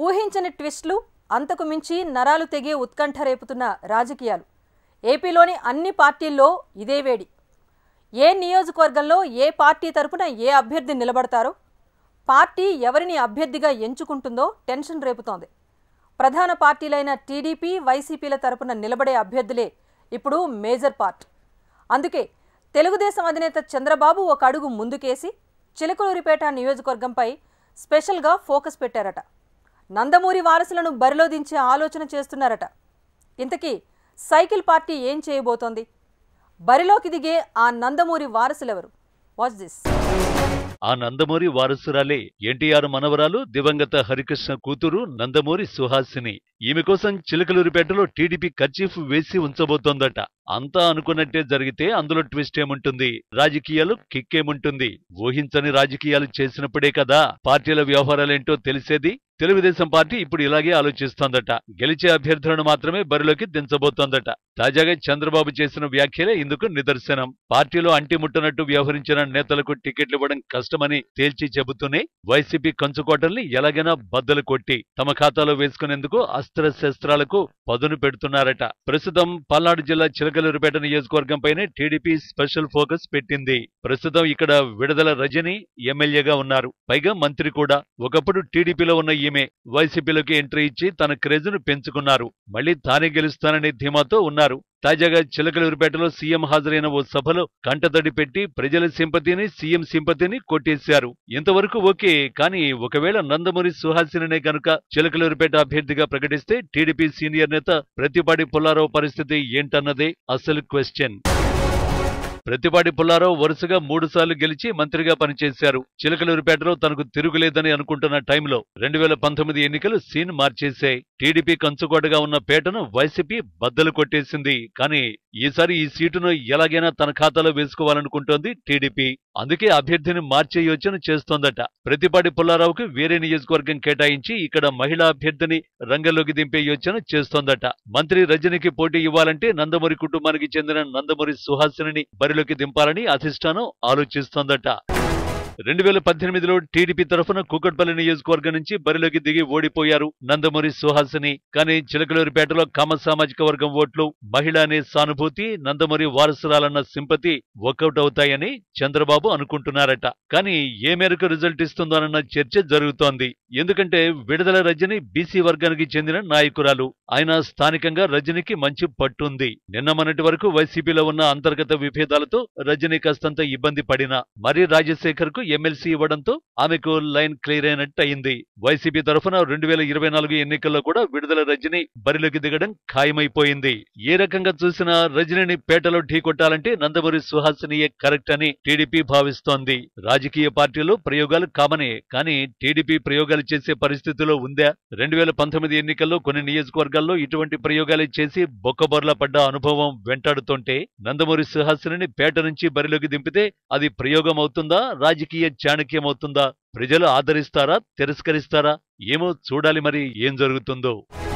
ఊహించని ట్విస్టులు అంతకు మించి నరాలు తెగే ఉత్కంఠ రేపుతున్న రాజకీయాలు ఏపీలోని అన్ని పార్టీల్లో ఇదే వేడి ఏ నియోజకవర్గంలో ఏ పార్టీ తరపున ఏ అభ్యర్థి నిలబడతారో పార్టీ ఎవరిని అభ్యర్థిగా ఎంచుకుంటుందో టెన్షన్ రేపుతోంది ప్రధాన పార్టీలైన టీడీపీ వైసీపీల తరపున నిలబడే అభ్యర్థులే ఇప్పుడు మేజర్ పార్ట్ అందుకే తెలుగుదేశం అధినేత చంద్రబాబు ఒక అడుగు ముందుకేసి చిలకలూరిపేట నియోజకవర్గంపై స్పెషల్గా ఫోకస్ పెట్టారట నందమూరి వారసులను బరిలో దించే ఆలోచన చేస్తున్నారట ఇంతకీ సైకిల్ పార్టీ ఏం చేయబోతోంది బరిలోకి దిగే ఆ నందమూరి వారసులెవరు వాచ్ దిస్ ఆ నందమూరి వారసురాలే ఎన్టీఆర్ మనవరాలు దివంగత హరికృష్ణ కూతురు నందమూరి సుహాసిని ఈమె కోసం చిలకలూరిపేటలో టీడీపీ కర్చీఫ్ వేసి ఉంచబోతోందట అంతా అనుకున్నట్టే జరిగితే అందులో ట్విస్ట్ ఏముంటుంది రాజకీయాలు కిక్ ఏముంటుంది ఊహించని రాజకీయాలు చేసినప్పుడే కదా పార్టీల వ్యవహారాలేంటో తెలిసేది తెలుగుదేశం పార్టీ ఇప్పుడు ఇలాగే ఆలోచిస్తోందట గెలిచే అభ్యర్థులను మాత్రమే బరిలోకి దించబోతోందట తాజాగా చంద్రబాబు చేసిన వ్యాఖ్యలే ఇందుకు నిదర్శనం పార్టీలో అంటిముట్టనట్టు వ్యవహరించిన నేతలకు టికెట్లు ఇవ్వడం కష్టమని తేల్చి చెబుతూనే వైసీపీ కంచుకోటల్ని ఎలాగైనా బద్దలు కొట్టి తమ ఖాతాలో వేసుకునేందుకు అస్త్రశస్త్రాలకు పదును పెడుతున్నారట ప్రస్తుతం పల్నాడు జిల్లా చిలకలూరుపేట నియోజకవర్గంపైనే టీడీపీ స్పెషల్ ఫోకస్ పెట్టింది ప్రస్తుతం ఇక్కడ విడుదల రజని ఎమ్మెల్యేగా ఉన్నారు పైగా మంత్రి కూడా ఒకప్పుడు టీడీపీలో ఉన్న ఈమె వైసీపీలోకి ఎంట్రీ ఇచ్చి తన క్రేజ్ను పెంచుకున్నారు మళ్లీ తానే గెలుస్తాననే ధీమాతో ఉన్నారు తాజాగా చిలకలూరుపేటలో సీఎం హాజరైన ఓ సభలో కంటతడి పెట్టి ప్రజల సింపతిని సీఎం సింపతిని కొట్టేశారు ఇంతవరకు ఓకే కానీ ఒకవేళ నందమూరి సుహాసిననే గనుక చిలకలూరుపేట అభ్యర్థిగా ప్రకటిస్తే టీడీపీ సీనియర్ నేత ప్రతిపాడి పుల్లారావు పరిస్థితి ఏంటన్నదే అసలు క్వశ్చన్ ప్రతిపాటి పుల్లారావు వరుసగా మూడుసార్లు గెలిచి మంత్రిగా పనిచేశారు చిలకలూరిపేటలో తనకు తిరుగులేదని అనుకుంటున్న టైంలో రెండు వేల పంతొమ్మిది ఎన్నికలు సీన్ మార్చేశాయి టీడీపీ కంచుకోటగా ఉన్న పేటను వైసీపీ బద్దలు కొట్టేసింది కానీ ఈసారి ఈ సీటును ఎలాగైనా తన ఖాతాలో వేసుకోవాలనుకుంటోంది టీడీపీ అందుకే అభ్యర్థిని మార్చే యోచన చేస్తోందట ప్రతిపాటి పుల్లారావుకు వేరే నియోజకవర్గం కేటాయించి ఇక్కడ మహిళా అభ్యర్థిని రంగంలోకి దింపే యోచన చేస్తోందట మంత్రి రజనికి పోటీ ఇవ్వాలంటే నందమూరి కుటుంబానికి చెందిన నందమూరి సుహాసిని బరిలోకి దింపాలని అధిష్టానం ఆలోచిస్తోందట రెండు వేల పద్దెనిమిదిలో టీడీపీ తరఫున కూకట్పల్లి నియోజకవర్గం నుంచి బరిలోకి దిగి ఓడిపోయారు నందమూరి సుహాసిని కానీ చిలకలూరిపేటలో కామ సామాజిక వర్గం ఓట్లు మహిళ అనే సానుభూతి నందమూరి వారసురాలన్న సింపతి వర్కౌట్ అవుతాయని చంద్రబాబు అనుకుంటున్నారట కానీ ఏ మేరకు రిజల్ట్ ఇస్తుందోనన్న చర్చ జరుగుతోంది ఎందుకంటే విడుదల రజని బీసీ వర్గానికి చెందిన నాయకురాలు ఆయన స్థానికంగా రజనికి మంచి పట్టుంది నిన్న మొన్నటి వరకు వైసీపీలో ఉన్న అంతర్గత విభేదాలతో రజని కాస్తంత ఇబ్బంది పడినా మరి రాజశేఖర్ కు ఎమ్మెల్సీ ఇవ్వడంతో ఆమెకు లైన్ క్లియర్ అయినట్టు అయింది వైసీపీ తరఫున రెండు వేల ఇరవై నాలుగు ఎన్నికల్లో కూడా విడుదల రజని బరిలోకి దిగడం ఖాయమైపోయింది ఏ రకంగా చూసినా రజనిని పేటలో ఢీకొట్టాలంటే నందమూరి సుహాసినియే కరెక్ట్ అని టీడీపీ భావిస్తోంది రాజకీయ పార్టీలో ప్రయోగాలు కామనే కానీ టీడీపీ ప్రయోగాలు చేసే పరిస్థితిలో ఉందా రెండు వేల పంతొమ్మిది ఎన్నికల్లో కొన్ని నియోజకవర్గాల్లో ఇటువంటి ప్రయోగాలు చేసి బొక్కబొర్ల పడ్డ అనుభవం వెంటాడుతుంటే నందమూరి సుహాసిని పేట నుంచి బరిలోకి దింపితే అది ప్రయోగం అవుతుందా రాజకీయ చాణక్యం అవుతుందా ప్రజలు ఆదరిస్తారా తిరస్కరిస్తారా ఏమో చూడాలి మరి ఏం జరుగుతుందో